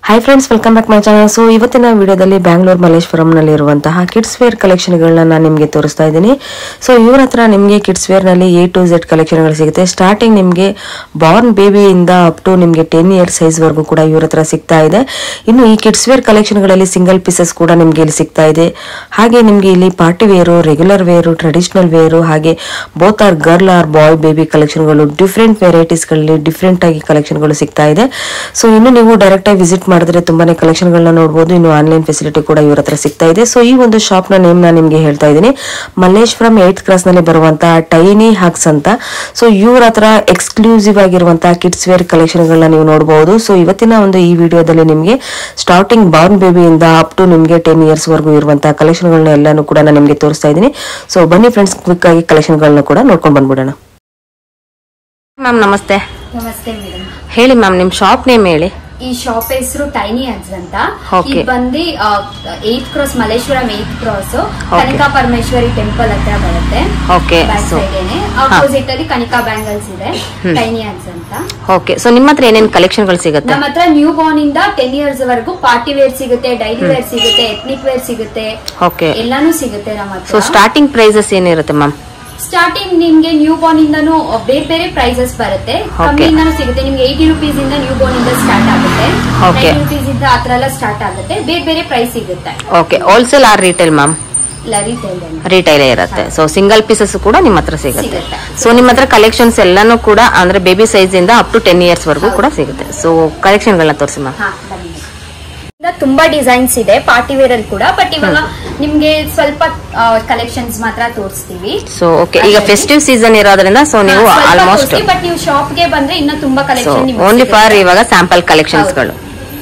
Hi friends welcome back my channel so ಇವತ್ತಿನ ವಿಡಿಯೋದಲ್ಲಿ ಬ್ಯಾಂಗ್ಳೂರ್ ಮಲ್ಲೇಶ್ವರಂನಲ್ಲಿ ಇರುವಂತಹ ಕಿಡ್ಸ್ ವೇರ್ ಕಲೆಕ್ಷನ್ಗಳನ್ನ ನಾನು ನಿಮಗೆ ತೋರಿಸ್ತಾ ಇದ್ದೀನಿ ಸೊ ಇವ್ರ ಹತ್ರ ನಿಮಗೆ ಕಿಡ್ಸ್ ವೇರ್ನಲ್ಲಿ ಎ ಟು ಝೆಡ್ ಕಲೆಕ್ಷನ್ಗಳು ಸಿಗುತ್ತೆ ಸ್ಟಾರ್ಟಿಂಗ್ ನಿಮಗೆ ಬಾರ್ನ್ ಬೇಬಿಯಿಂದ ಅಪ್ ಟು ನಿಮಗೆ ಟೆನ್ ಇಯರ್ ಸೈಜ್ವರೆಗೂ ಕೂಡ ಇವ್ರ ಹತ್ರ ಸಿಗ್ತಾ ಇದೆ ಇನ್ನು ಈ ಕಿಡ್ಸ್ ವೇರ್ ಕಲೆಕ್ಷನ್ಗಳಲ್ಲಿ ಸಿಂಗಲ್ ಪೀಸಸ್ ಕೂಡ ನಿಮಗೆ ಇಲ್ಲಿ ಸಿಗ್ತಾ ಇದೆ ಹಾಗೆ ನಿಮಗೆ ಇಲ್ಲಿ party wear regular wear traditional wear ಹಾಗೆ both or girl or boy baby ಕಲೆಕ್ಷನ್ಗಳು ಡಿಫ್ರೆಂಟ್ ವೆರೈಟೀಸ್ಗಳಲ್ಲಿ ಡಿಫ್ರೆಂಟ್ ಆಗಿ ಕಲೆಕ್ಷನ್ಗಳು ಸಿಗ್ತಾ ಇದೆ ಸೊ ಇನ್ನು ನೀವು ಡೈರೆಕ್ಟ್ ಆಗಿ ವಿಸಿಟ್ ಮಾಡಿದ್ರೆ ತುಂಬಾನೇ ಕಲೆಕ್ಷನ್ಗಳನ್ನ ನೋಡಬಹುದು ಇನ್ನು ಆನ್ಲೈನ್ ಫೆಸಿಲಿಟಿ ಕೂಡ ಇವ್ರ ಹತ್ರ ಸಿಗ್ತಾ ಇದೆ ಸೊ ಈ ಒಂದು ಶಾಪ್ ನ ನೇಮ್ ನಾನು ನಿಮ್ಗೆ ಹೇಳ್ತಾ ಇದ್ದೀನಿ ಮಲ್ಲೇಶ್ವರಂ ಏಟ್ ಕ್ರಾಸ್ ನಲ್ಲಿ ಬರುವಂತಹ ಟೈನಿ ಹಗ್ಸ್ ಅಂತ ಸೊ ಇವ್ರ ಹತ್ರ ಎಕ್ಸ್ಕ್ಲೂಸಿವ್ ಆಗಿರುವಂತಹ ಕಿಡ್ಸ್ ವೇರ್ ಕಲೆಕ್ಷನ್ ಗಳನ್ನ ನೀವು ನೋಡಬಹುದು ಸೊ ಇವತ್ತಿನ ಒಂದು ಈ ವಿಡಿಯೋದಲ್ಲಿ ನಿಮಗೆ ಸ್ಟಾರ್ಟಿಂಗ್ ಬಾರ್ನ್ ಬೇಬಿಯಿಂದ ಅಪ್ ಟು ನಿಮಗೆ ಟೆನ್ ಇಯರ್ಸ್ ವರೆಗೂ ಇರುವಂತಹ ಕಲೆಕ್ಷನ್ ಗಳನ್ನ ಎಲ್ಲಾನು ಕೂಡ ನಾನು ನಿಮಗೆ ತೋರಿಸ್ತಾ ಇದ್ದೀನಿ ಸೊ ಬನ್ನಿ ಫ್ರೆಂಡ್ಸ್ ಕ್ವಿಕ್ ಆಗಿ ಕಲೆಕ್ಷನ್ ಗಳನ್ನ ಕೂಡ ನೋಡ್ಕೊಂಡು ಬಂದ್ಬಿಡೋಣ ಮ್ಯಾಮ್ ನಮಸ್ತೆ ನಮಸ್ತೆ ಮೇಡಮ್ ಹೇಳಿ ಮ್ಯಾಮ್ ನಿಮ್ ಶಾಪ್ ನೇಮ್ ಹೇಳಿ ಈ ಶಾಪ್ ಹೆಸರು ಟೈನಿ ಅಡ್ಸ್ ಅಂತ Okay. ಇದು ಬಂದು eight cross Malleshwaram eight cross Kanika Parameshwari temple ಹತ್ರ ಬರುತ್ತೆ okay back so side opposite ಅಲ್ಲಿ ಕನಿಕಾ ಬ್ಯಾಂಗಲ್ಸ್ ಇದೆ ಟೈನಿ ಅಡ್ಸ್ ಅಂತ ಓಕೆ ಸೊ ನಿಮ್ಮ ಹತ್ರ ಏನೇನು ಕಲೆಕ್ಷನ್ಗಳು ಸಿಗುತ್ತೆ ನಮ್ಮ ಹತ್ರ ನ್ಯೂ ಬಾರ್ನ್ ಇಂದ ಟೆನ್ ಇಯರ್ಸ್ ವರೆಗೂ ಪಾರ್ಟಿ ವೇರ್ ಸಿಗುತ್ತೆ ಡೈಲಿ ವೇರ್ ಸಿಗುತ್ತೆ ಎಥ್ನಿಕ್ ವೇರ್ ಸಿಗುತ್ತೆ ಓಕೆ ಎಲ್ಲಾನು ಸಿಗುತ್ತೆ ನಮ್ಮ ಸೊ ಹತ್ರ ಸ್ಟಾರ್ಟಿಂಗ್ ಪ್ರೈಸಸ್ ಏನಿರುತ್ತೆ ಮ್ಯಾಮ್ ಸ್ಟಾರ್ಟಿಂಗ್ ನಿಮ್ಗೆ ನ್ಯೂ ಬಾರ್ನ್ ಇಂದಾನು ಬೇರೆ ಬೇರೆ ಪ್ರೈಸಸ್ ಬರುತ್ತೆ ಕಮ್ಮಿಯಿಂದಾನು ಸಿಗುತ್ತೆ ನಿಮ್ಗೆ ಏಯ್ಟಿ ರುಪೀಸ್ ಇಂದ ನ್ಯೂ ಬಾರ್ನ್ ಇಂದ ಸ್ಟಾರ್ಟ್ ಆಗುತ್ತೆ Okay. ನೈಂಟಿ ರುಪೀಸ್ ಇಂದ ಆತರ ಎಲ್ಲ ಸ್ಟಾರ್ಟ್ ಆಗುತ್ತೆ ಬೇರೆ ಬೇರೆ ಪ್ರೈಸ್ ಸಿಗುತ್ತೆ okay wholesale or retail ma'am ಲರಿಟೇಲ್ ರಿಟೈಲೇ ಇರುತ್ತೆ ಸೊ ಸಿಂಗಲ್ ಪೀಸಸ್ ಕೂಡ ನಿಮ್ಮ ಹತ್ರ ಸಿಗುತ್ತೆ ಸಿಗುತ್ತೆ. ಸೊ ನಿಮ್ಮ ಹತ್ರ ಕಲೆಕ್ಷನ್ಸ್ ಎಲ್ಲಾನು ಕೂಡ ಅಂದ್ರೆ ಬೇಬಿ ಸೈಜ್ ಇಂದ ಅಪ್ ಟು ಟೆನ್ ಇಯರ್ಸ್ ವರೆಗೂ ಕೂಡ ಸಿಗುತ್ತೆ ಸೊ ಕಲೆಕ್ಷನ್ಗಳನ್ನ ತೋರಿಸಿ ಮ್ಯಾಮ್ ಹಾ ಬನ್ನಿ ಇಂದ ತುಂಬಾ ಡಿಸೈನ್ಸ್ ಇದೆ ಪಾರ್ಟಿ ವೇರ್ ಅಲ್ಲಿ ಕೂಡ ಬಟ್ ಇವಾಗ ನಿಮ್ಗೆ ಸ್ವಲ್ಪ ಕಲೆಕ್ಷನ್ಸ್ ಮಾತ್ರ ತೋರಿಸ್ತೀವಿ ಸೊ ಓಕೆ ಈಗ ಫೆಸ್ಟಿವ್ ಸೀಸನ್ ಇರೋದ್ರಿಂದ ಸೊ ನೀವು ಆಲ್ಮೋಸ್ಟ್ ಬಟ್ ನೀವು ಶಾಪ್ ಗೆ ಬಂದ್ರೆ ಇನ್ನ ತುಂಬಾ ಸೊ ಕಲೆಕ್ಷನ್ ಓನ್ಲಿ ಫಾರ್ ಇವಾಗ ಸ್ಯಾಂಪಲ್ ಕಲೆಕ್ಷನ್ಸ್ಗಳು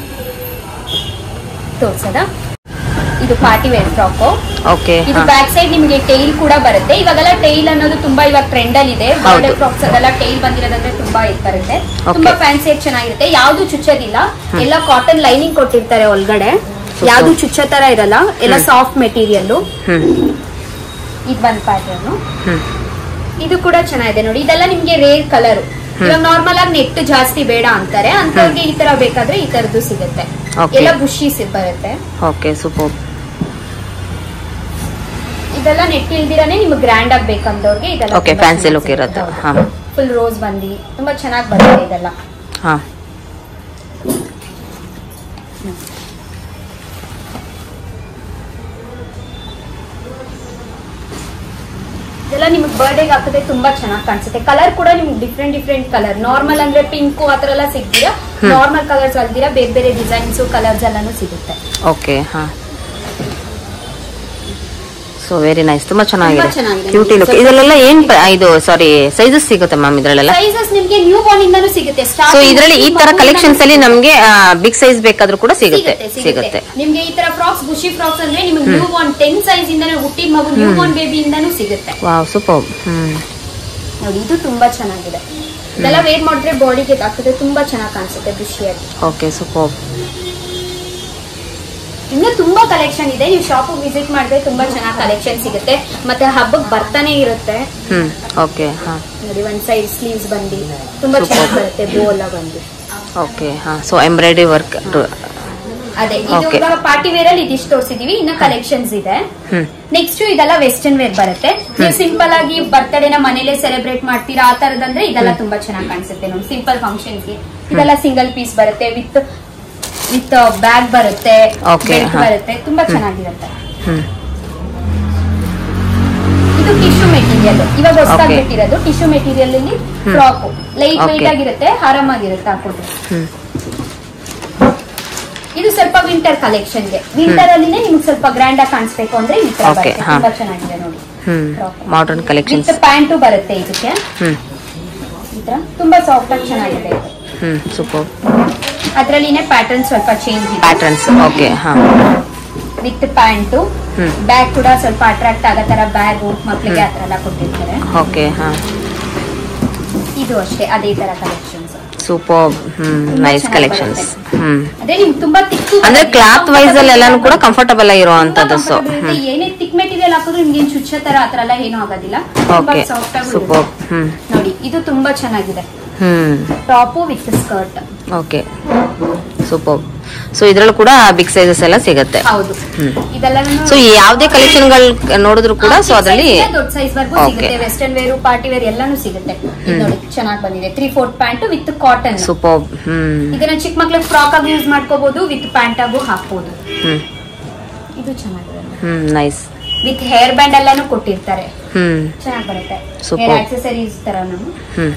ತೋರ್ಸದ ಇದು ಪಾರ್ಟಿ ವೇರ್ ಫ್ರಾಕ್ ಓಕೆ ಇದು ಬ್ಯಾಕ್ ಸೈಡ್ ನಿಮ್ಗೆ ಟೈಲ್ ಕೂಡ ಬರುತ್ತೆ ಇವಾಗೆಲ್ಲ ಟೈಲ್ ಅನ್ನೋದು ತುಂಬಾ ಇವಾಗ ಟ್ರೆಂಡ್ ಅಲ್ಲಿ ಇದೆ ಬರ್ಡೇ ಫ್ರಾಕ್ಸ್ ಅದೆಲ್ಲ ಟೈಲ್ ಬಂದಿರೋದಂದ್ರೆ ತುಂಬಾ ಇದು ಬರುತ್ತೆ ತುಂಬಾ ಫ್ಯಾನ್ಸಿ ಚೆನ್ನಾಗಿರುತ್ತೆ ಯಾವ್ದು ಚುಚ್ಚೋದಿಲ್ಲ ಎಲ್ಲ ಕಾಟನ್ ಲೈನಿಂಗ್ ಕೊಟ್ಟಿರ್ತಾರೆ ಒಳಗಡೆ ಯಾವ್ದು ಚುಚ್ಚೋ ತರ ಇರಲ್ಲ ಎಲ್ಲ ಸಾಫ್ಟ್ ಮೆಟೀರಿಯಲ್ ಹ್ಮ್ ಇದು ಬಂದ್ ಪ್ಯಾಟರ್ನ್ ಹ್ಮ್ ಇದು ಕೂಡ ಚೆನ್ನಾಗಿದೆ ನೋಡಿ ಇದೆಲ್ಲ ನಿಮ್ಗೆ ರೇರ್ ಕಲರ್ ಇವಾಗ ನಾರ್ಮಲ್ ಆಗಿ ನೆಟ್ ಜಾಸ್ತಿ ಬೇಡ ಅಂತಾರೆ ಅಂತವ್ರಿಗೆ ಈ ತರ ಬೇಕಾದ್ರೆ ಈ ತರದ್ದು ಸಿಗುತ್ತೆ Okay. ಎಲ್ಲ ಬುಷಿ ಬರುತ್ತೆ ಓಕೆ ಸೂಪರ್ ಇದೆಲ್ಲ ನೆಟ್ ಇಲ್ದಿರಾನೆ ನಿಮ್ಗೆ ಗ್ರ್ಯಾಂಡ್ ಆಗಿ ಬೇಕಂದವ್ರಿಗೆ ಇದೆಲ್ಲ ಓಕೆ ಫ್ಯಾನ್ಸಿ ಲುಕ್ ಇರುತ್ತೆ ಹಾ ಫುಲ್ ರೋಸ್ ಬಂದಿ ತುಂಬಾ ಚೆನ್ನಾಗಿ ಬರುತ್ತೆ ಇದೆಲ್ಲ ಹಾ ಇದೆಲ್ಲ ನಿಮ್ಗೆ ಬರ್ಡೇಗೆ ಹಾಕಿದ್ರೆ ತುಂಬಾ ಚೆನ್ನಾಗಿ ಕಾಣಿಸುತ್ತೆ ಕಲರ್ ಕೂಡ ನಿಮ್ಗೆ ಡಿಫ್ರೆಂಟ್ ಡಿಫ್ರೆಂಟ್ ಕಲರ್ ನಾರ್ಮಲ್ ಅಂದ್ರೆ ಪಿಂಕ್ ಆತರ ಎಲ್ಲ ಸಿಗ್ತೀರಾ ನಾರ್ಮಲ್ ಕಲರ್ಸ್ ಅಲ್ದಿರಾ ಬೇರೆ ಬೇರೆ ಡಿಸೈನ್ಸ್ ಕಲರ್ಸ್ ಎಲ್ಲಾನು ಸಿಗುತ್ತೆ ಓಕೆ ಹಾ ಸೊ ವೆರಿ ನೈಸ್ ತುಂಬಾ ಚೆನ್ನಾಗಿದೆ ತುಂಬಾ ಚೆನ್ನಾಗಿದೆ. ಕ್ಯೂಟಿ ಲುಕ್ ಇದರಲ್ಲೆಲ್ಲ ಏನ್ ಪ್ರ- ಇದು ಸಾರಿ ಸೈಜಸ್ ಸಿಗುತ್ತೆ ಮ್ಯಾಮ್ ಇದ್ರಲ್ಲೆಲ್ಲ ಸೈಜಸ್ ನಿಮ್ಗೆ ನ್ಯೂ ಬಾರ್ನ್ ಇಂದಾನು ಸಿಗುತ್ತೆ ಸೊ Starting ಇದರಲ್ಲಿ ಈ ತರ ಮಗುವಿಂದಾನು ಕಲೆಕ್ಷನ್ಸ್ ಅಲ್ಲಿ ನಮ್ಗೆ ಬಿಗ್ ಸೈಜ್ ಬೇಕಾದ್ರೂ ಕೂಡ ಸಿಗುತ್ತೆ ಸಿಗುತ್ತೆ ಸಿಗುತ್ತೆ ನಿಮ್ಗೆ ಈ ತರ ಫ್ರಾಕ್ಸ್ ಬುಷಿ ಫ್ರಾಕ್ಸ್ ಅಂದ್ರೆ ನಿಮ್ಗೆ ನ್ಯೂ ಬಾರ್ನ್ ಟೆನ್ ಸೈಜ್ ಇಂದಾನು ಹುಟ್ಟಿದ ಮಗು ನ್ಯೂ ಬಾರ್ನ್ ಬೇಬಿ ಇಂದಾನು ಸಿಗುತ್ತೆ ವಾವ್ ಸೂಪರ್ ಹ್ಮ್ ನೋಡಿ ಇದು ತುಂಬಾ ಚೆನ್ನಾಗಿದೆ ಇದೆಲ್ಲ ವೇರ್ ಮಾಡಿದ್ರೆ ಬಾಡಿಗೆ ಹಾಕಿದ್ರೆ ತುಂಬಾ ಚೆನ್ನಾಗಿ ಕಾಣಿಸುತ್ತೆ ಖುಷಿಯಾಗಿ ಓಕೆ ಸೂಪರ್ ಇನ್ನು ತುಂಬಾ ಕಲೆಕ್ಷನ್ ಇದೆ ನೀವು ಶಾಪ್ ವಿಸಿಟ್ ಮಾಡಿದ್ರೆ ತುಂಬಾ ಚೆನ್ನಾಗಿ ಕಲೆಕ್ಷನ್ ಸಿಗುತ್ತೆ ಮತ್ತೆ ಹಬ್ಬಕ್ಕೆ ಬರ್ತಾನೆ ಇರುತ್ತೆ ಹ್ಮ್ ಓಕೆ ಹಾ ನೋಡಿ ಒಂದ್ ಸೈಡ್ ಸ್ಲೀವ್ಸ್ ಬಂದು ತುಂಬಾ ಚೆನ್ನಾಗಿ ಬರುತ್ತೆ ಬೋ ಎಲ್ಲ ಬಂದು ಓಕೆ ಹಾ ಸೊ ಎಂಬ್ರಾಯ್ಡ್ರಿ ವರ್ಕ್ ಅದೇ ಇದು Okay. ಇವಾಗ ಪಾರ್ಟಿ ವೇರ್ ಅಲ್ಲಿ ಇದಿಷ್ಟು ತೋರಿಸಿದೀವಿ ಇನ್ನ ಕಲೆಕ್ಷನ್ಸ್ ಇದೆ ಹ್ಮ್ ನೆಕ್ಸ್ಟ್ ಇದೆಲ್ಲ ವೆಸ್ಟರ್ನ್ ವೇರ್ ಬರುತ್ತೆ ನೀವು ಸಿಂಪಲ್ ಆಗಿ ಬರ್ತ್ಡೇನ ಮನೇಲೆ ಸೆಲೆಬ್ರೇಟ್ ಮಾಡ್ತೀರಾ ಆ ತರದಂದ್ರೆ ಇದೆಲ್ಲ ತುಂಬಾ ಚೆನ್ನಾಗಿ ಕಾಣಿಸುತ್ತೆ ನೋಡಿ ಸಿಂಪಲ್ ಫಂಕ್ಷನ್ಸ್ ಗೆ ಇದೆಲ್ಲ ಸಿಂಗಲ್ ಪೀಸ್ ಬರುತ್ತೆ ವಿತ್ ವಿತ್ ಬ್ಯಾಗ್ ಬರುತ್ತೆ Okay, belt ಹಾ. ಬರುತ್ತೆ ತುಂಬಾ ಚೆನ್ನಾಗಿರುತ್ತೆ ಹ್ಮ್ ಇದು ಟಿಶ್ಯೂ ಮೆಟೀರಿಯಲ್ ಇವಾಗ ಹೊಸದಾಗಿ Okay. ಬಿಟ್ಟಿರೋದು ಟಿಶ್ಯೂ ಮೆಟೀರಿಯಲ್ ಅಲ್ಲಿ ಫ್ರಾಕ್ ಲೈಟ್ Okay. ವೈಟ್ ಆಗಿರುತ್ತೆ ಆರಾಮಾಗಿರುತ್ತೆ ಹಾಕೊಂಡ್ರೆ ಹ್ಮ್ ಇದು ಸ್ವಲ್ಪ ವಿಂಟರ್ ಕಲೆಕ್ಷನ್ ಗೆ ವಿಂಟರ್ ಅಲ್ಲಿನೇ ನಿಮ್ಗೆ ಸ್ವಲ್ಪ ಗ್ರ್ಯಾಂಡ್ ಆಗಿ ಕಾಣಿಸ್ಬೇಕು ಅಂದ್ರೆ ಈ ತರ Okay, ಬರುತ್ತೆ ಹಾ. ತುಂಬಾ ಚೆನ್ನಾಗಿದೆ ನೋಡಿ ಹ್ಮ್ Frock. Modern collections with pant ಬರುತ್ತೆ ಇದಕ್ಕೆ ಹ್ಮ್ ಈ ತರ ತುಂಬಾ ಸಾಫ್ಟ್ ಆಗಿ ಚೆನ್ನಾಗಿದೆ ಇದು ಹ್ಮ್ ಸೂಪರ್ ಅದ್ರಲ್ಲಿನೇ ಪ್ಯಾಟರ್ನ್ ಸ್ವಲ್ಪ ಚೇಂಜ್ ಇದೆ ಪ್ಯಾಟರ್ನ್ಸ್ ಓಕೆ ಹಾ ವಿತ್ ಪ್ಯಾಂಟು ಹ್ಮ್ ಬ್ಯಾಗ್ ಕೂಡ ಸ್ವಲ್ಪ ಅಟ್ರಾಕ್ಟ್ ಆಗೋ ತರ ಬ್ಯಾಗು ಮಕ್ಳಿಗೆ ಆ ತರ ಎಲ್ಲ ಕೊಟ್ಟಿರ್ತಾರೆ ಓಕೆ ಹಾ ಇದು ಅಷ್ಟೇ ಅದೇ ತರ ಕಲೆಕ್ಷನ್ಸ್ ಸೂಪರ್ ಹ್ಮ್ ತುಂಬಾ ನೈಸ್ ಚೆನ್ನಾಗ್ ಕಲೆಕ್ಷನ್ಸ್ ಹ್ಮ್ ಅದೇ ನಿಮ್ಗೆ ತುಂಬಾ ತಿಕ್ಕು ಅಂದ್ರೆ ಬರುತ್ತೆ. ಕ್ಲಾತ್ ವೈಸ್ ಅಲ್ಲಿ ಎಲ್ಲಾನು ಕೂಡ ಕಂಫರ್ಟಬಲ್ ತುಂಬಾ ಆಗಿರುವಂತದ್ದು ಸೊ comfortable ಇರುತ್ತೆ. ಏನೇ ತಿಕ್ ಮೆಟೀರಿಯಲ್ ಹಾಕಿದ್ರು ನಿಮ್ಗೆ ಏನ್ ಚುಚ್ಚೋ ತರ ಆತರ ಎಲ್ಲ ಏನೂ ಆಗೋದಿಲ್ಲ ತುಂಬಾ ಓಕೆ ಸಾಫ್ಟ್ ಆಗಿ ಸೂಪರ್ ಹ್ಮ್ ನೋಡಿ ಇದು ತುಂಬಾ ಚೆನ್ನಾಗಿದೆ ಹ್ಮ್ top with skirt okay super so ಇದ್ರಲ್ಲೂ ಕೂಡ ಬಿಗ್ ಸೈಜಸ್ ಎಲ್ಲ ಸಿಗುತ್ತೆ ಹೌದು ಹ್ಮ್. ಇದೆಲ್ಲನೂ ಸೊ ಯಾವುದೇ ಕಲೆಕ್ಷನ್ಗಳು ನೋಡಿದ್ರು ಕೂಡ ಸೊ ಅದರಲ್ಲಿ ದೊಡ್ಡ ಸೈಜ್ ವರ್ಗು Okay. ಸಿಗುತ್ತೆ ವೆಸ್ಟರ್ನ್ ವೇರ್ ಪಾರ್ಟಿ ವೇರ್ ಎಲ್ಲಾನು ಸಿಗುತ್ತೆ ಇದು ನೋಡಿ ಚೆನ್ನಾಗಿ ಬಂದಿದೆ three fourth pant with cotton super ಹ್ಮ್ ಇದನ್ನ ಚಿಕ್ಕ ಮಕ್ಳಿಗೆ ಫ್ರಾಕ್ ಆಗಿ ಯೂಸ್ ಮಾಡ್ಕೋಬಹುದು ವಿತ್ ಪ್ಯಾಂಟ್ ಆಗು ಹಾಕ್ಬೋದು ಹ್ಮ್ ಇದು ಚೆನ್ನಾಗಿದೆ ಹ್ಮ್ ನೈಸ್ ವಿತ್ ಹೇರ್ ಬ್ಯಾಂಡ್ ಎಲ್ಲಾನು ಕೊಟ್ಟಿರ್ತಾರೆ ಹ್ಮ್ ಚೆನ್ನಾಗಿ ಬರುತ್ತೆ Super. ಹೇರ್ ಆಕ್ಸೆಸರೀಸ್ ತರ ನಾವು ಹ್ಮ್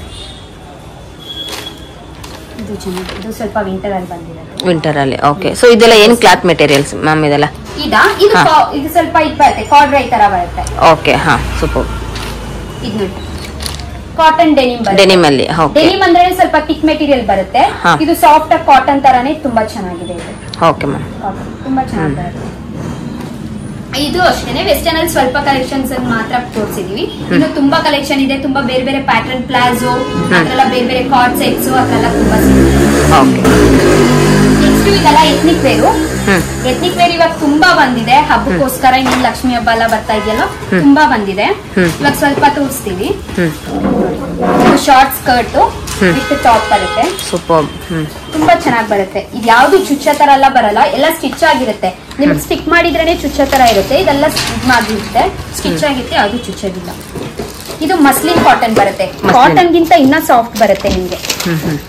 ಇದು ಚೆನ್ನಾಗಿ ಇದು ಸ್ವಲ್ಪ ವಿಂಟರ್ ಅಲ್ಲಿ ಬಂದಿರೋದು ವಿಂಟರ್ ಅಲ್ಲಿ ಓಕೆ ಸೊ ಇದೆಲ್ಲ ಏನ್ ಕ್ಲಾತ್ ಮೆಟೀರಿಯಲ್ಸ್ ಮ್ಯಾಮ್ ಇದೆಲ್ಲ ಇದಾ ಇದು ಹಾ. ಕಾ- ಇದು ಸ್ವಲ್ಪ ಇದು ಬರುತ್ತೆ ಕಾರ್ಡ್ರೈ ತರ ಬರುತ್ತೆ ಓಕೆ ಹಾ ಸೂಪರ್ ಇದು ನೋಡಿ ಕಾಟನ್ ಡೆನಿಮ್ ಬರುತ್ತೆ ಡೆನಿಮ್ ಅಲ್ಲಿ ಓಕೆ ಡೆನಿಮ್ ಅಂದ್ರೆ ಸ್ವಲ್ಪ ತಿಕ್ ಮೆಟೀರಿಯಲ್ ಬರುತ್ತೆ ಹಾ. ಇದು ಸಾಫ್ಟ್ ಆಗಿ ಕಾಟನ್ ತರಾನೇ ತುಂಬಾ ಚೆನ್ನಾಗಿದೆ ಇದು ಓಕೆ ಮ್ಯಾಮ್ ಕಾಟನ್ ತುಂಬಾ ಚೆನ್ನಾಗಿ ಬರುತ್ತೆ ಇದು ಅಷ್ಟೇನೆ ವೆಸ್ಟರ್ನ್ ಅಲ್ಲಿ ಸ್ವಲ್ಪ ಕಲೆಕ್ಷನ್ಸ್ ಮಾತ್ರ ತೋರಿಸಿದೀವಿ ಇನ್ನು ತುಂಬಾ ಕಲೆಕ್ಷನ್ ಇದೆ ತುಂಬಾ ಬೇರೆ ಬೇರೆ ಪ್ಯಾಟರ್ನ್ ಪ್ಲಾಜೋ ಅದ್ರೆಲ್ಲ ಬೇರೆ ಬೇರೆ ಕಾರ್ಡ್ ಸೆಟ್ಸ್ ಅದ್ರೆಲ್ಲ ತುಂಬಾ ಓಕೆ ನೆಕ್ಸ್ಟ್ ಇದೆಲ್ಲ ಎತ್ನಿಕ್ ವೇರು ಹ್ಮ್ ಎತ್ನಿಕ್ ವೇರ್ ಇವಾಗ ತುಂಬಾ ಬಂದಿದೆ ಹಬ್ಬಕ್ಕೋಸ್ಕರ ಇನ್ನೇನು ಲಕ್ಷ್ಮಿ ಹಬ್ಬ ಎಲ್ಲ ಬರ್ತಾ ಇದೆಯಲ್ಲ ಹ್ಮ್. ತುಂಬಾ ಬಂದಿದೆ ಹ್ಮ್. ಇವಾಗ ಸ್ವಲ್ಪ ತೋರಿಸ್ತೀವಿ ಹ್ಮ್ ಶಾರ್ಟ್ ಸ್ಕರ್ಟ್ ಹ್ಮ್. ವಿತ್ ಟಾಪ್ ಬರುತ್ತೆ ಸೂಪರ್ ಹ್ಮ್ ತುಂಬಾ ಚೆನ್ನಾಗಿ ಬರುತ್ತೆ ಇದು ಯಾವ್ದು ಚುಚ್ಚ ತರ ಎಲ್ಲ ಬರಲ್ಲ ಎಲ್ಲ ಸ್ಟಿಚ್ ಆಗಿರುತ್ತೆ ನಿಮ್ಗೆ ಸ್ಟಿಕ್ ಮಾಡಿದ್ರೇನೆ ಚುಚ್ಚ ತರ ಇರುತ್ತೆ ಇದೆಲ್ಲ ಇದು ಆಗಿರುತ್ತೆ ಸ್ಟಿಚ್ ಆಗಿರುತ್ತೆ ಯಾವ್ದು ಚುಚ್ಚೋದಿಲ್ಲ ಇದು ಮಸ್ಲಿನ್ ಕಾಟನ್ ಬರುತ್ತೆ ಮಸ್ಲಿನ್. ಕಾಟನ್ ಗಿಂತ ಇನ್ನ ಸಾಫ್ಟ್ ಬರುತ್ತೆ ನಿಮ್ಗೆ ಹ್ಮ್ ಹ್ಮ್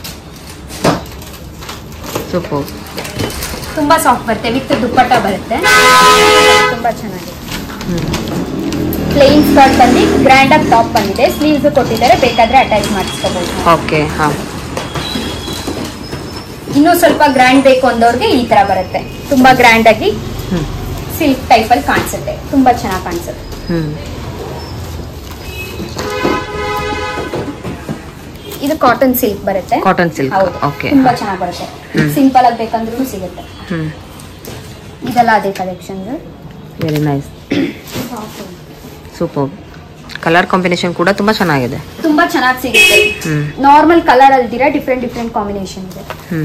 ಸೂಪರ್ ತುಂಬಾ ಸಾಫ್ಟ್ ಬರುತ್ತೆ ವಿತ್ ದುಪ್ಪಟ್ಟ ಬರುತ್ತೆ ತುಂಬಾ ಚೆನ್ನಾಗಿದೆ ಪ್ಲೇನ್ ಸ್ಕರ್ಟ್ ಬಂದು ಗ್ರ್ಯಾಂಡ್ ಆಗಿ ಟಾಪ್ ಬಂದಿದೆ ಸ್ಲೀವ್ಸ್ ಕೊಟ್ಟಿದ್ದಾರೆ ಬೇಕಾದ್ರೆ ಅಟ್ಯಾಚ್ ಮಾಡಿಸ್ಕೋಬಹುದು ಓಕೆ ಹಾ ಇನ್ನೂ ಸ್ವಲ್ಪ ಗ್ರ್ಯಾಂಡ್ ಬೇಕು ಅಂದವ್ರಿಗೆ ಈ ತರ ಬರುತ್ತೆ ತುಂಬಾ ಗ್ರ್ಯಾಂಡ್ ಆಗಿ ಹ್ಮ್ ಸಿಲ್ಕ್ ಟೈಪ್ ಅಲ್ಲಿ ಕಾಣಿಸುತ್ತೆ ತುಂಬಾ ಚೆನ್ನಾಗಿ ಕಾಣಿಸುತ್ತೆ ಹ್ಮ್ ಇದು ಕಾಟನ್ ಸಿಲ್ಕ್ ಬರುತ್ತೆ ಕಾಟನ್ ಸಿಲ್ಕ್ ಹೌದು ಓಕೆ ತುಂಬಾ ಚೆನ್ನಾಗಿ ಬರುತ್ತೆ ಹ್ಮ್. ಸಿಂಪಲ್ ಆಗಿ ಬೇಕಂದ್ರೂ ಸಿಗುತ್ತೆ ಹ್ಮ್ ಇದೆಲ್ಲ ಅದೇ collection very nice super colour combination ಕೂಡ ತುಂಬಾ ಚೆನ್ನಾಗಿದೆ ತುಂಬಾ ಚೆನ್ನಾಗಿ ಸಿಗುತ್ತೆ ಹ್ಮ್ ನಾರ್ಮಲ್ ಕಲರ್ ಅಲ್ದಿರ ಡಿಫ್ರೆಂಟ್ ಡಿಫ್ರೆಂಟ್ ಕಾಂಬಿನೇಷನ್ ಇದೆ ಹ್ಮ್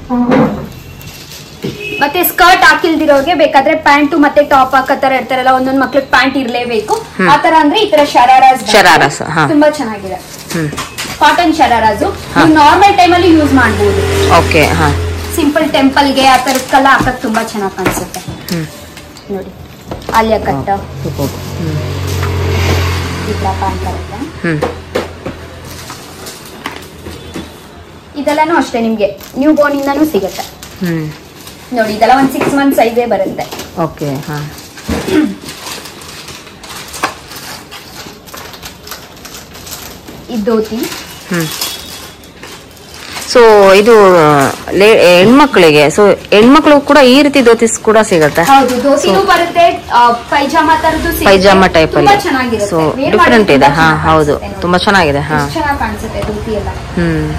ಮತ್ತೆ ಸ್ಕರ್ಟ್ ಹಾಕಿಲ್ದಿರೋರ್ಗೆ ಬೇಕಾದ್ರೆ ಪ್ಯಾಂಟ್ ಮತ್ತೆ ಟಾಪ್ ಹಾಕತರ ಇರ್ತಾರಲ್ಲ ಒಂದೊಂದ್ ಮಕ್ಳಿಗೆ ಪ್ಯಾಂಟ್ ಇರ್ಲೇಬೇಕು ಹ್ಮ್. ಆತರ ಅಂದ್ರೆ ಈ ತರ ಶರಾರಾಸ್ ಬರುತ್ತೆ. ಶರಾರಾಸ್, ಹಾ. ತುಂಬಾ ಚೆನ್ನಾಗಿದೆ ಹ್ಮ್ ಕಾಟನ್ ಶರಾರಾಸು ಹಾ. ನಾರ್ಮಲ್ ಟೈಮ್ ಅಲ್ಲಿ ಯೂಸ್ ಮಾಡಬಹುದು ಓಕೆ ಹಾ ಸಿಂಪಲ್ ಟೆಂಪಲ್ಗೆ ಆ ತರಕ್ಕೆಲ್ಲ ಹಾಕಕ್ ತುಂಬಾ ಚೆನ್ನಾಗಿ ಕಾಣಿಸುತ್ತೆ ಹ್ಮ್ ನೋಡಿ ಆಲಿಯಾ ಕಟ್ ಸೂಪರ್ ಹ್ಮ್ ಈ ತರ ಪ್ಯಾಂಟ್ ಬರುತ್ತೆ ಹ್ಮ್ ಇದೆಲ್ಲಾನು ಅಷ್ಟೇ ನಿಮ್ಗೆ ನ್ಯೂ ಬೋರ್ನ್ ಇಂದಾನು ಸಿಗುತ್ತೆ ಹ್ಮ್ ನೋಡಿ ಇದೆಲ್ಲ ಒಂದ್ ಸಿಕ್ಸ್ ಮಂತ್ ಸೈಜೇ ಬರುತ್ತೆ ಓಕೆ ಹಾ ಇದು ಧೋತಿ ಹ್ಮ್ ಸೊ ಇದು ಲೇ- ಹೆಣ್ಮಕ್ಳಿಗೆ ಸೊ ಹೆಣ್ಮಕ್ಳು ಕೂಡ ಈ ರೀತಿ ಧೋತಿಸ್ ಕೂಡ ಸಿಗತ್ತೆ ಹೌದು ಧೋತಿನೂ ಬರುತ್ತೆ ಆ, ಪೈಜಾಮಾ ತರದ್ದು ಸಿಗುತ್ತೆ. ಪೈಜಾಮಾ ಟೈಪ್ ತುಂಬಾ ಅಲ್ಲಿ ಚೆನ್ನಾಗಿರುತ್ತೆ ಸೊ Wear ಡಿಫ್ರೆಂಟ್ ಮಾಡಿದ್ರೆ ಇದೆ ತುಂಬಾ ಹಾ ಚೆನ್ನಾಗ್ ಹೌದು ಕಾಣಿಸುತ್ತೆ ನೋಡಿ. ತುಂಬಾ ಚೆನ್ನಾಗಿದೆ ಹಾ ಎಷ್ಟ್ ಚೆನ್ನಾಗ್ ಕಾಣಿಸುತ್ತೆ ಧೋತಿ ಎಲ್ಲ ಹ್ಮ್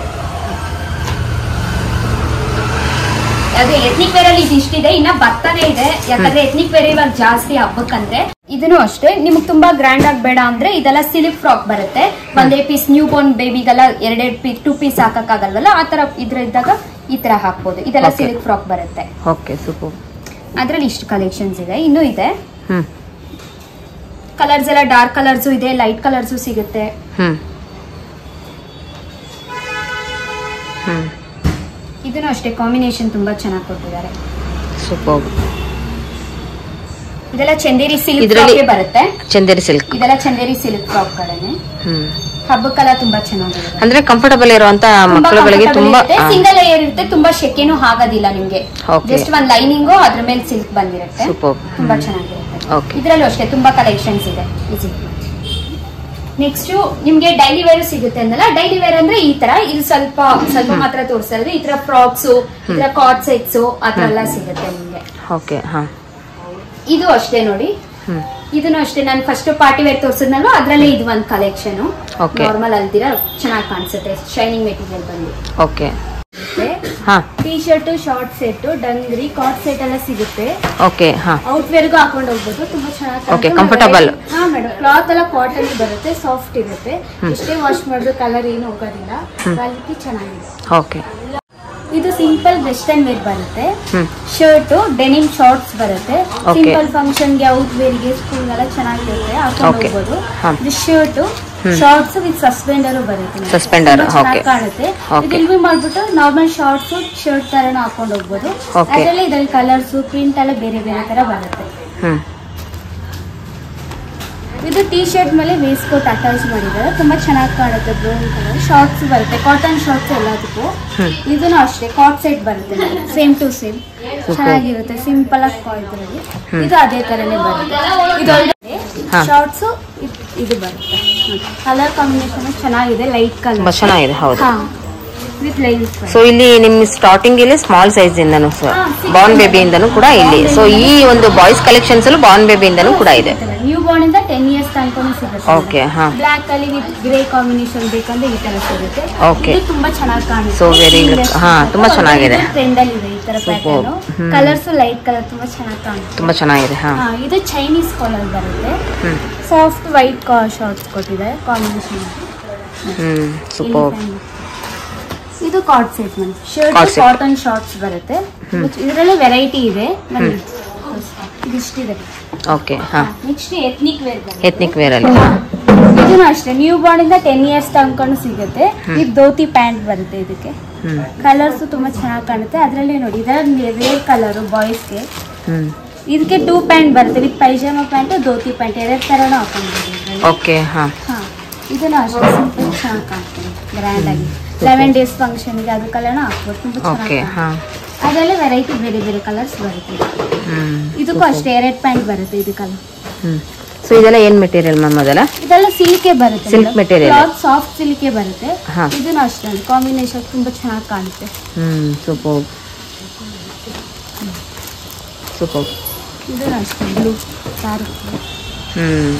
ಅದೇ ಎತ್ನಿಕ್ ವೇರ್ ಅಲ್ಲಿ ಇದು ಇಷ್ಟಿದೆ ಇನ್ನ ಬರ್ತಾನೆ ಇದೆ ಯಾಕಂದ್ರೆ ಎತ್ನಿಕ್ ವೇರ್ ಇವಾಗ ಜಾಸ್ತಿ ಹಬ್ಬಕ್ಕಂದ್ರೆ ಇದನ್ನು ಅಷ್ಟೇ ನಿಮ್ಗೆ ತುಂಬಾ ಗ್ರ್ಯಾಂಡ್ ಆಗಿ ಬೇಡ ಅಂದ್ರೆ ಇದೆಲ್ಲ ಸಿಲ್ಕ್ ಫ್ರಾಕ್ ಬರುತ್ತೆ ಒಂದೇ ಪೀಸ್ ನ್ಯೂ ಬೋರ್ನ್ ಬೇಬಿಗೆಲ್ಲ ಎರಡೆರಡು ಪೀಸ್ ಟೂ ಪೀಸ್ ಹಾಕಕ್ಕಾಗಲ್ವಲ್ಲ ಆ ತರ ಇದ್ರ ಇದ್ದಾಗ ಈ ತರ ಹಾಕ್ಬೋದು ಇದೆಲ್ಲ Okay. ಸಿಲ್ಕ್ ಫ್ರಾಕ್ ಬರುತ್ತೆ ಓಕೆ ಸೂಪರ್ ಅದ್ರಲ್ಲಿ ಇಷ್ಟು ಕಲೆಕ್ಷನ್ಸ್ ಇದೆ ಇನ್ನೂ ಇದೆ ಹ್ಮ್ ಕಲರ್ಸ್ ಎಲ್ಲ ಡಾರ್ಕ್ ಕಲರ್ಸು ಇದೆ ಲೈಟ್ ಕಲರ್ಸು ಸಿಗುತ್ತೆ ಹ್ಮ್ ಹ್ಮ್ ಇದನ್ನು ಅಷ್ಟೇ ಕಾಂಬಿನೇಷನ್ ತುಂಬಾ ಚೆನ್ನಾಗಿ ಕೊಟ್ಟಿದ್ದಾರೆ ಸೂಪರ್ ಇದೆಲ್ಲ ಚಂದೇರಿ ಸಿಲ್ಕ್ ಇದ್ರಲ್ಲಿ- ಫ್ರಾಕ್ ಬರುತ್ತೆ ಚಂದೇರಿ ಸಿಲ್ಕ್ ಇದೆಲ್ಲ ಚಂದೇರಿ ಸಿಲ್ಕ್ ಫ್ರಾಕ್ ಗಳನ್ನೇ ಹ್ಮ್ ಹಬ್ಬಕ್ಕೆಲ್ಲ ತುಂಬಾ ಚೆನ್ನಾಗಿರುತ್ತೆ ಅಂದ್ರೆ ಕಂಫರ್ಟಬಲ್ ಇರುವಂತ ಮಕ್ಕಳುಗಳಿಗೆ ತುಂಬಾ ಆ, ಸಿಂಗಲ್ ಲೇಯರ್ ಇರುತ್ತೆ ತುಂಬಾ ಶೆಕೆನೂ ಆಗೋದಿಲ್ಲ ನಿಮ್ಗೆ Okay. ಜಸ್ಟ್ ಒಂದ್ ಲೈನಿಂಗು ಅದ್ರ ಮೇಲೆ ಸಿಲ್ಕ್ ಬಂದಿರುತ್ತೆ Superb. ತುಂಬಾ ಹ್ಮ್. ಚೆನ್ನಾಗಿರುತ್ತೆ Okay. ಇದ್ರಲ್ಲೂ ಅಷ್ಟೇ ತುಂಬಾ ಕಲೆಕ್ಷನ್ಸ್ ಇದೆ ಈಸಿ ನೆಕ್ಸ್ಟ್ ನಿಮ್ಗೆ ಡೈಲಿ ವೇರ್ ಸಿಗುತ್ತೆ ಅಂದಲ್ಲ ಡೈಲಿ ವೇರ್ ಅಂದ್ರೆ ಈ ತರ ಇದು ಸ್ವಲ್ಪ ಸ್ವಲ್ಪ ಮಾತ್ರ ತೋರಿಸ್ತಾ ಇದ್ರೆ ಈ ತರ ಫ್ರಾಕ್ಸ್ ಈ ತರ ಕಾರ್ಡ್ ಸೆಟ್ಸ್ ಆ ತರ ಎಲ್ಲ ಸಿಗುತ್ತೆ ನಿಮ್ಗೆ ಓಕೆ ಹಾ ಇದು ಅಷ್ಟೇ ನೋಡಿ ಹ್ಮ್ ಇದನ್ನು ಅಷ್ಟೇ ನಾನು ಫಸ್ಟ್ ಪಾರ್ಟಿ ವೇರ್ ತೋರಿಸಿದ್ನಲ್ವ ಅದ್ರಲ್ಲೇ ಇದು ಒಂದು ಕಲೆಕ್ಷನ್ Okay. ನಾರ್ಮಲ್ ಅಲ್ದಿರ ಚೆನ್ನಾಗಿ ಕಾಣಿಸುತ್ತೆ ಶೈನಿಂಗ್ ಮೆಟೀರಿಯಲ್ ಬಂದು ಓಕೆ ಹಾ T shirt short set dungaree cord set ಎಲ್ಲ ಸಿಗುತ್ತೆ ಓಕೆ ಹಾ ಔಟ್ ವೇರ್ಗೂ ಹಾಕೊಂಡು ಹೋಗ್ಬೋದು ತುಂಬಾ ಚೆನ್ನಾಗಿ Okay, comfortable. ಹಾ ಮೇಡಮ್ ಕ್ಲಾತ್ ಎಲ್ಲ ಕಾಟನ್ ಬರುತ್ತೆ ಸಾಫ್ಟ್ ಇರುತ್ತೆ ಎಷ್ಟೇ ವಾಶ್ ಮಾಡಿದ್ರು ಕಲರ್ ಏನು ಹೋಗೋದಿಲ್ಲ ಕ್ವಾಲಿಟಿ ಚೆನ್ನಾಗಿದೆ ಓಕೆ ಇದು ಸಿಂಪಲ್ ವೆಸ್ಟರ್ನ್ ವೇರ್ ಬರುತ್ತೆ ಹ್ಮ್ ಶರ್ಟ್ ಡೆನಿಮ್ ಶಾರ್ಟ್ಸ್ ಬರುತ್ತೆ Okay. ಸಿಂಪಲ್ ಫಂಕ್ಷನ್ಗೆ ಔಟ್ ವೇರ್ಗೆ ಸ್ಕೂಲ್ ಎಲ್ಲ ಚೆನ್ನಾಗಿರುತ್ತೆ ಹಾಕೊಂಡು Okay. ಹೋಗ್ಬೋದು ಹಾ. ಇದು ಶರ್ಟ್ ಶಾರ್ಟ್ಸ್ ವಿತ್ ಸಸ್ಪೆಂಡರ್ ಬರುತ್ತೆ madam. Suspender, ತುಂಬಾ ಚೆನ್ನಾಗ್ okay. ಕಾಣುತ್ತೆ Okay. ಇದು ಇಲ್ವಿ ಮಾಡ್ಬಿಟ್ಟು ನಾರ್ಮಲ್ ಶಾರ್ಟ್ಸ್ ಶರ್ಟ್ ತರನು ಹಾಕೊಂಡು ಹೋಗ್ಬೋದು Okay. ಅದರಲ್ಲಿ ಇದ್ರಲ್ಲಿ ಕಲರ್ಸ್ ಪ್ರಿಂಟ್ ಎಲ್ಲ ಬೇರೆ ಬೇರೆ ತರ ಬರುತ್ತೆ ಹ್ಮ್ ಇದು ಟೀ ಶರ್ಟ್ ಮೇಲೆ ವೇಸ್ಟ್ ಕೋಟ್ ಅಟ್ಯಾಚ್ ಮಾಡಿದ್ದಾರೆ ತುಂಬಾ ಚೆನ್ನಾಗಿ ಕಾಣುತ್ತೆ ಬ್ರೌನ್ ಕಲರ್ ಶಾರ್ಟ್ಸ್ ಬರುತ್ತೆ ಕಾಟನ್ ಶಾರ್ಟ್ಸ್ ಎಲ್ಲದಕ್ಕೂ ಹ್ಮ್. ಇದನ್ನು ಅಷ್ಟೇ ಕಾಟ್ ಸೆಟ್ ಬರುತ್ತೆ ಸೇಮ್ ಟು ಸೇಮ್ ಚೆನ್ನಾಗಿರುತ್ತೆ ಸಿಂಪಲ್ ಆಗಿ ಇದ್ರಲ್ಲಿ ಇದು ಅದೇ ತರನೇ ಬರುತ್ತೆ ಇದು ಹಾ. ಶಾರ್ಟ್ಸ್ ಇದು ಬರುತ್ತೆ ಕಲರ್ ಕಾಂಬಿನೇಷನ್ ಚೆನ್ನಾಗಿದೆ ಲೈಟ್ ತುಂಬಾ ಕಲರ್ ಚೆನ್ನಾಗಿದೆ ಹೌದು ಹಾ ವಿತ್ ಲೈನ್ಸ್ ಸೊ ಇಲ್ಲಿ ನಿಮ್ ಸ್ಟಾರ್ಟಿಂಗ್ ಇಲ್ಲಿ ಸ್ಮಾಲ್ ಸೈಜ್ ಇಂದನು ಹಾ, ಸಿಗುತ್ತೆ. ಬಾರ್ನ್ ಬೇಬಿ ಇಂದನು ಕೂಡ ಇಲ್ಲಿ ಸೊ ಈ ಒಂದು ಬಾಯ್ಸ್ ಕಲೆಕ್ಷನ್ಸ್ ಅಲ್ಲೂ ಬಾರ್ನ್ ಬೇಬಿ ಇಂದನು ಕೂಡ ಇದೆ ನ್ಯೂ ಬಾರ್ನ್ ಇಂದ ಟೆನ್ ಇಯರ್ಸ್ ತನಕ ಸಿಗುತ್ತೆ Okay, ಹಾ. ಬ್ಲಾಕ್ ಅಲ್ಲಿ ವಿತ್ ಗ್ರೇ ಕಾಂಬಿನೇಷನ್ ಬೇಕಂದ್ರೆ ಈ ತರ ಸಿಗುತ್ತೆ Okay. ಇದು ತುಂಬಾ ಚೆನ್ನಾಗಿ ಕಾಣುತ್ತೆ So, very good. ಹಾ, ತುಂಬಾ ಚೆನ್ನಾಗಿದೆ. ಟ್ರೆಂಡ್ ಅಲ್ಲಿ ಇದೆ ಈ ತರ Superb. ಪ್ಯಾಟರ್ನ್ ಹ್ಮ್. ಕಲರ್ಸ್ ಲೈಟ್ ಕಲರ್ ತುಂಬಾ ಚೆನ್ನಾಗಿ ಕಾಣುತ್ತೆ ತುಂಬಾ ಚೆನ್ನಾಗಿದೆ ಹಾ ಹಾ ಇದು ಚೈನೀಸ್ ಕಾಲರ್ ಬರುತ್ತೆ ಹ್ಮ್ ಸಾಫ್ಟ್ ವೈಟ್ ಶಾರ್ಟ್ಸ್ ಕೊಟ್ಟಿದ್ದಾರೆ ಕಾಂಬಿನೇಷನ್ ಹ್ಮ್ ಸೂಪರ್ ಇದು cord set madam Cord shirt set. Cotton shorts ಬರುತ್ತೆ ಇದರಲ್ಲಿ ವೆರೈಟಿ ಇದೆ ಬನ್ನಿ ಇದಿಷ್ಟಿದೆ ಓಕೆ ಹಾ ನೆಕ್ಸ್ಟ್ ಎತ್ನಿಕ್ ವೇರ್ ಬರುತ್ತೆ ಎತ್ನಿಕ್ ವೇರ್ ಅಲ್ಲಿ ಇದನ್ನು ಅಷ್ಟೇ ನ್ಯೂ ಬಾರ್ನ್ ಇಂದ ಟೆನ್ ಇಯರ್ಸ್ ತನಕನೂ ಸಿಗುತ್ತೆ ಇದು ಧೋತಿ ಪ್ಯಾಂಟ್ ಬರುತ್ತೆ ಇದಕ್ಕೆ ಹ್ಮ್ ಕಲರ್ಸ್ ತುಂಬಾ ಚೆನ್ನಾಗಿ ಕಾಣುತ್ತೆ ಅದರಲ್ಲಿ ನೋಡಿ ಇದರಲ್ಲಿ ರೇರ್ ಕಲರ್ ಬಾಯ್ಸ್ಗೆ ಹ್ಮ್ ಇದಕ್ಕೆ ಟೂ ಪ್ಯಾಂಟ್ ಬರುತ್ತೆ with pyjama pant dhoti pant ಎರಡು ತರನೂ ಹಾಕೊಂಡ್ಬೋದು ಇದ್ರಲ್ಲಿ. ಓಕೆ ಹಾ ಹಾ ಇದನ್ನು ಅಷ್ಟೇ ಸಿಂಪಲ್ ಚೆನ್ನಾಗಿ ಕಾಣ್ತದೆ ಗ್ರ್ಯಾಂಡ್ ಆಗಿ ಲೆವೆನ್ ಡೇಸ್ ಫಂಕ್ಷನ್ಗೆ ಅದು ಕಲರ್ನ ಹಾಕ್ಬೋದು ತುಂಬಾ ಓಕೆ ಚೆನ್ನಾಗಿ ಹಾ ಅದರಲ್ಲಿ ವೆರೈಟಿ ಬೇರೆ ಬೇರೆ ಕಲರ್ಸ್ ಬರುತ್ತೆ ಹ್ಮ್ ಇದಕ್ಕೂ ಅಷ್ಟೇ ಎರಡು ಪ್ಯಾಂಟ್ ಬರುತ್ತೆ ಇದಕ್ಕೆಲ್ಲ ಹ್ಮ್ ಸೊ ಇದೆಲ್ಲ ಏನ್ ಮೆಟೀರಿಯಲ್ ಮ್ಯಾಮ್ ಅದೆಲ್ಲ ಇದೆಲ್ಲ ಸಿಲ್ಕೆ ಬರುತ್ತೆ Silk material. ಕ್ಲಾತ್ ಸಾಫ್ಟ್ ಸಿಲ್ಕೆ ಬರುತ್ತೆ ಹಾ. ಇದನ್ನು ಅಷ್ಟೇ ಕಾಂಬಿನೇಷನ್ ತುಂಬಾ ಚೆನ್ನಾಗಿ ಕಾಣುತ್ತೆ ಹ್ಮ್ ಸೂಪರ್ ಸೂಪರ್ ಇದನ್ನು ಅಷ್ಟೇ ಬ್ಲೂ ಸಾರಿ ಹ್ಮ್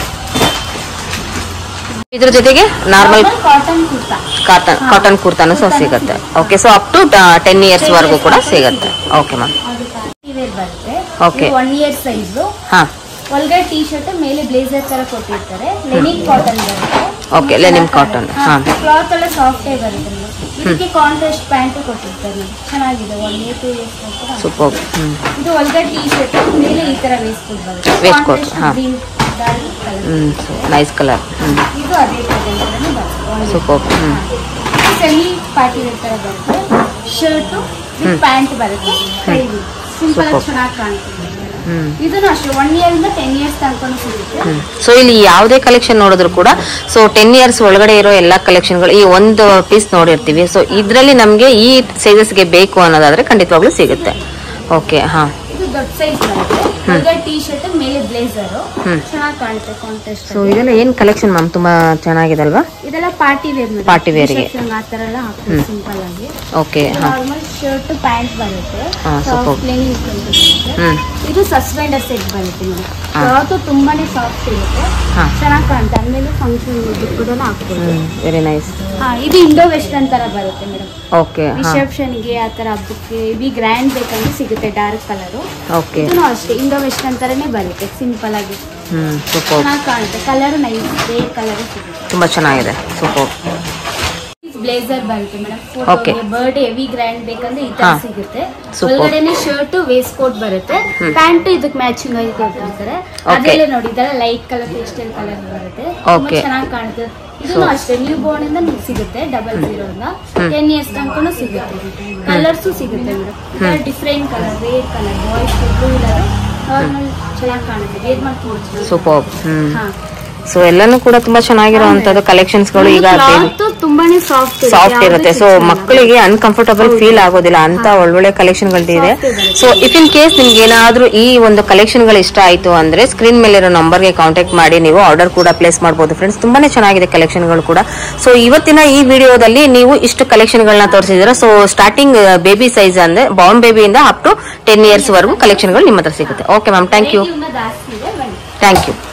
ಇದ್ರ ಜೊತೆಗೆ normal cotton kurta cotton cotton ಕುರ್ತಾನು ಸಹ ಸಿಗುತ್ತೆ okay so up to ten years ವರೆಗೂ ಕೂಡ ಸಿಗುತ್ತೆ ಓಕೆ ಮ್ಯಾಮ್ ಅದು ಪಾರ್ಟಿ ವೇರ್ ಬರುತ್ತೆ Okay. ಒನ್ ಇಯರ್ ಸೈಜ್ ಹಾ ಒಳಗಡೆ ಟೀ ಶರ್ಟ್ ಮೇಲೆ ಬ್ಲೇಸರ್ ತರ ಕೊಟ್ಟಿರ್ತಾರೆ ಲೆನಿನ್ ಕಾಟನ್ ಬರುತ್ತೆ Okay, linen cotton. ಹಾ. ಕ್ಲಾತ್ ಎಲ್ಲ ಸಾಫ್ಟ್ ಆಗಿ ಬರುತ್ತೆ madam. ಇದಕ್ಕೆ ಕಾಂಟ್ರಾಸ್ಟ್ ಪ್ಯಾಂಟ್ ಕೊಟ್ಟಿರ್ತಾರೆ madam. ಚೆನ್ನಾಗಿದೆ one year two years super ಹ್ಮ್ ಇದು ಒಳಗಡೆ ಟೀ ಶರ್ಟ್ ಮೇಲೆ ಈ ತರ ವೇಸ್ಟ್ ಕೋಟ್ ಬರುತ್ತೆ Waistcoat, Contrast ಹಾ. green dark colour. ಹ್ಮ್ ನೈಸ್ ಕಲರ್ ಹ್ಮ್ ಇದು ಅದೇ ತರನೇ ಬರುತ್ತೆ ಸೂಪರ್ ಹ್ಮ್ ಸೆಮಿ ಪಾರ್ಟಿ ವೇರ್ ತರ ಬರುತ್ತೆ ಶರ್ಟ್ ವಿತ್ ಪ್ಯಾಂಟ್ ಬರುತ್ತೆ ಸಿಂಪಲ್ ಆಗಿ Superb. ಚೆನ್ನಾಗಿ ಕಾಣ್ತದೆ ಹ್ಮ್ ಇದನ್ನು ಅಷ್ಟೇ ಒನ್ ಇಯರ್ ಇಂದ ಟೆನ್ ಇಯರ್ಸ್ ತನಕ ಸಿಗುತ್ತೆ ಸೊ ಇಲ್ಲಿ ಯಾವುದೇ ಕಲೆಕ್ಷನ್ ನೋಡಿದ್ರು ಕೂಡ ಸೊ ಟೆನ್ ಇಯರ್ಸ್ ಒಳಗಡೆ ಇರೋ ಎಲ್ಲಾ ಕಲೆಕ್ಷನ್ಗಳು ಈ ಒಂದು ಪೀಸ್ ನೋಡಿರ್ತೀವಿ ಸೊ ಇದರಲ್ಲಿ ನಮಗೆ ಈ ಸೈಜಸ್ಗೆ ಬೇಕು ಅನ್ನೋದಾದ್ರೆ ಖಂಡಿತವಾಗ್ಲೂ ಸಿಗುತ್ತೆ ಓಕೆ ಹಾ ಇದು ದೊಡ್ಡ ಸೈಜ್ ಬರುತ್ತೆ ಒಳಗಡೆ ಟೀ ಶರ್ಟ್ ಮೇಲೆ ಬ್ಲೇಸರ್ ಹ್ಮ್. ಚೆನ್ನಾಗಿ ಕಾಣುತ್ತೆ ಕಾಂಟೆಸ್ಟ್ ಸೊ ಇದೆಲ್ಲ ಏನ್ ಕಲೆಕ್ಷನ್ ಮ್ಯಾಮ್ ತುಂಬಾ ಚೆನ್ನಾಗಿದೆ ಅಲ್ವಾ ಇದೆಲ್ಲ ಪಾರ್ಟಿ ವೇರ್ Party wear ಗೆ. ಆ ತರ ಎಲ್ಲ ಹಾಕ್ತಾರೆ ಸಿಂಪಲ್ ಆಗಿ ಓಕೆ ಹಾ ನಾರ್ಮಲ್ ಶರ್ಟ್ ಪ್ಯಾಂಟ್ ಬರುತ್ತೆ ಹಾ, superb. ಪ್ಲೇನ್ ಬರುತ್ತೆ ಹ್ಮ್ ಇದು ಸಸ್ಪೆಂಡರ್ ಸೆಟ್ ಬರುತ್ತೆ ಹಾ. ಕ್ಲಾತ್ ತುಂಬಾನೇ ಸಾಫ್ಟ್ ಇರುತ್ತೆ ಹಾ. ಚೆನ್ನಾಗಿ ಕಾಣುತ್ತೆ ಆಮೇಲೆ ಫಂಕ್ಷನ್ ಕೂಡ ಹಾಕ್ಬೋದು ಹ್ಮ್ ವೆರಿ ನೈಸ್ ಹಾ ಇದು ಇಂಡೋ ವೆಸ್ಟರ್ನ್ ತರ ಬರುತ್ತೆ ಮೇಡಮ್ ಓಕೆ ಹಾ ರಿಸೆಪ್ಷನ್ ಗೆ ಆ ತರ ಹಬ್ಬಕ್ಕೆ ಇವಿ ಗ್ರ್ಯಾಂಡ್ ಬೇಕಂದ್ರೆ ಸಿಗುತ್ತೆ ಡಾರ್ಕ್ ಕಲರ್ ಓಕೆ ಇದನ್ನು ಅಷ್ಟೇ ಇಂಡೋ ವೆಸ್ಟರ್ನ್ ತರನೇ ಬರುತ್ತೆ ಸಿಂಪಲ್ ಆಗಿ ಹ್ಮ್ ಸೂಪರ್ ಚೆನ್ನಾಗಿ ಕಾಣುತ್ತೆ ಕಲರ್ ನೈಸ್ ರೇಡ್ ಕಲರ್ ಸಿಗುತ್ತೆ ತುಂಬಾ ಚೆನ್ನಾಗಿದೆ ಸೂಪರ್ ಬ್ಲೇಸರ್ ಬರುತ್ತೆ ಮೇಡಮ್ Okay. ಫೋಟೋಗೆ ಬರ್ಡೇ ಹೆವಿ ಗ್ರ್ಯಾಂಡ್ ಬೇಕಂದ್ರೆ ಈ ತರ ಹಾ. ಸಿಗುತ್ತೆ Superb. ಒಳಗಡೆನೆ ಶರ್ಟ್ ವೇಸ್ಟ್ ಕೋಟ್ ಬರುತ್ತೆ ಪ್ಯಾಂಟ್ ಇದಕ್ಕೆ ಮ್ಯಾಚಿಂಗ್ ಆಗಿ ಕೊಟ್ಟಿರ್ತಾರೆ ಅದರಲ್ಲೇ ನೋಡಿ ಇದೆಲ್ಲ ಲೈಟ್ ಕಲರ್ ಪೇಸ್ಟಲ್ ಕಲರ್ ಬರುತ್ತೆ ತುಂಬಾ Okay. ಚೆನ್ನಾಗಿ ಕಾಣುತ್ತೆ ಇದನ್ನು ಅಷ್ಟೇ ನ್ಯೂ ಬೋರ್ನ್ ಇಂದ ನಿಮ್ಗೆ ಸಿಗುತ್ತೆ ಡಬಲ್ ಜೀರೋ ಇಂದ ಟೆನ್ ಇಯರ್ಸ್ ತನಕನೂ ಸಿಗುತ್ತೆ ಕಲರ್ಸ್ ಸಿಗುತ್ತೆ madam different colour red colour boys blue colour normal ಚೆನ್ನಾಗಿ ಕಾಣುತ್ತೆ ವೇರ್ ಮಾಡ್ಕೊಂಡು ಸೂಪರ್ ಹ್ಮ್ ಹಾ ಸೊ ಎಲ್ಲಾನು ಕೂಡ ತುಂಬಾ ಚೆನ್ನಾಗಿರುವಂತದ್ದು ಕಲೆಕ್ಷನ್ಸ್ಗಳು ಈಗ baby- ಕ್ಲಾತ್ ತುಂಬಾನೇ ಸಾಫ್ಟ್ ಸಾಫ್ಟ್ ಇರುತ್ತೆ ಸೊ ಮಕ್ಕಳಿಗೆ ಅನ್ಕಂಫರ್ಟಬಲ್ ಫೀಲ್ ಆಗೋದಿಲ್ಲ ಅಂತ ಒಳ್ಳೊಳ್ಳೆ ಕಲೆಕ್ಷನ್ ಗಳಿದೆ ಸೊ ಇಫ್ ಇನ್ ಕೇಸ್ ನಿಮ್ಗೆ ಏನಾದ್ರೂ ಈ ಒಂದು ಕಲೆಕ್ಷನ್ ಗಳು ಇಷ್ಟ ಆಯ್ತು ಅಂದ್ರೆ ಸ್ಕ್ರೀನ್ ಮೇಲಿರೋ ನಂಬರ್ಗೆ ಕಾಂಟ್ಯಾಕ್ಟ್ ಮಾಡಿ ನೀವು ಆರ್ಡರ್ ಕೂಡ ಪ್ಲೇಸ್ ಮಾಡಬಹುದು ಫ್ರೆಂಡ್ಸ್ ತುಂಬಾನೇ ಚೆನ್ನಾಗಿದೆ ಕಲೆಕ್ಷನ್ ಗಳು ಕೂಡ ಸೊ ಇವತ್ತಿನ ಈ ವಿಡಿಯೋದಲ್ಲಿ ನೀವು ಇಷ್ಟು ಕಲೆಕ್ಷನ್ ಗಳನ್ನ ತೋರಿಸಿದ್ರೆ ಸೊ ಸ್ಟಾರ್ಟಿಂಗ್ ಬೇಬಿ ಸೈಜ್ ಅಂದ್ರೆ ಬಾಂಬ್ ಬೇಬಿಯಿಂದ ಅಪ್ ಟು ಟೆನ್ ಇಯರ್ಸ್ ವರೆಗೂ ಕಲೆಕ್ಷನ್ ಗಳು ನಿಮ್ಮ ಹತ್ರ ಸಿಗುತ್ತೆ ಓಕೆ ಮ್ಯಾಮ್ ಥ್ಯಾಂಕ್ ಯು ಜಾಸ್ತಿ ಇದೆ ಬನ್ನಿ ಥ್ಯಾಂಕ್ ಯು